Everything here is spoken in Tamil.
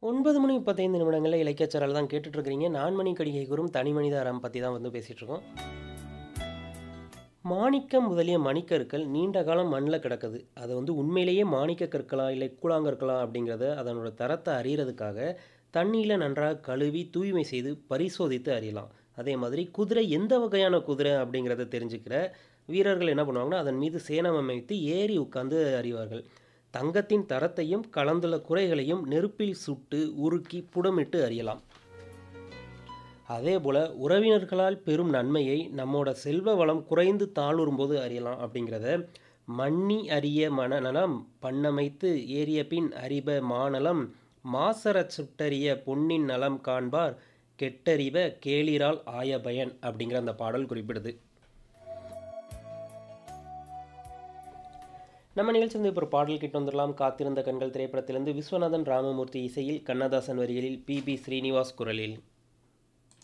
9 மணி 35 நிமிடங்கள்ல இலக்கிய சாரல் தான் கேட்டுட்டு இருக்கிறீங்க. நான்மணி கடிகை கூறும் தனி மனித அறம் பத்தி தான் வந்து பேசிட்டு இருக்கோம். மாணிக்கம் முதலிய மணிக்கற்கள் நீண்ட காலம் மண்ல கிடக்குது. அது வந்து உண்மையிலேயே மாணிக்க கற்களா, இல்லை கூழாங்கற்களா அப்படிங்கிறத அதனோட தரத்த அறியறதுக்காக தண்ணீல நன்றாக கழுவி, தூய்மை செய்து பரிசோதித்து அறியலாம். அதே மாதிரி குதிரை எந்த வகையான குதிரை அப்படிங்கிறத தெரிஞ்சுக்கிற வீரர்கள் என்ன பண்ணுவாங்கன்னா, அதன் மீது சேணம் அமைத்து ஏறி உட்கார்ந்து அறிவார்கள். தங்கத்தின் தரத்தையும், கலந்துள்ள குறைகளையும் நெருப்பில் சுட்டு, உருக்கி, புடமிட்டு அறியலாம். அதேபோல உறவினர்களால் பெறும் நன்மையை நம்மோட செல்வ வளம் குறைந்து தாழுறும்போது அறியலாம் அப்படிங்கிறத "மன்னி அரிய மனநலம் பண்ணமைத்து ஏறியபின் அறிப மாநலம் மாசறச் சுட்டறிய பொன்னின் நலம் காண்பார் கெட்டறிப கேளிரால் ஆய பயன்" அப்படிங்கிற அந்த பாடல் குறிப்பிடுது. நம்ம நிகழ்ச்சி வந்து இப்போ ஒரு பாடல் கேட்டு வந்துடலாம். "காத்திருந்த கண்கள்" திரைப்படத்திலிருந்து விஸ்வநாதன் ராமமூர்த்தி இசையில், கண்ணதாசன் வரிகளில், பி. பி. ஸ்ரீனிவாஸ் குரலில்.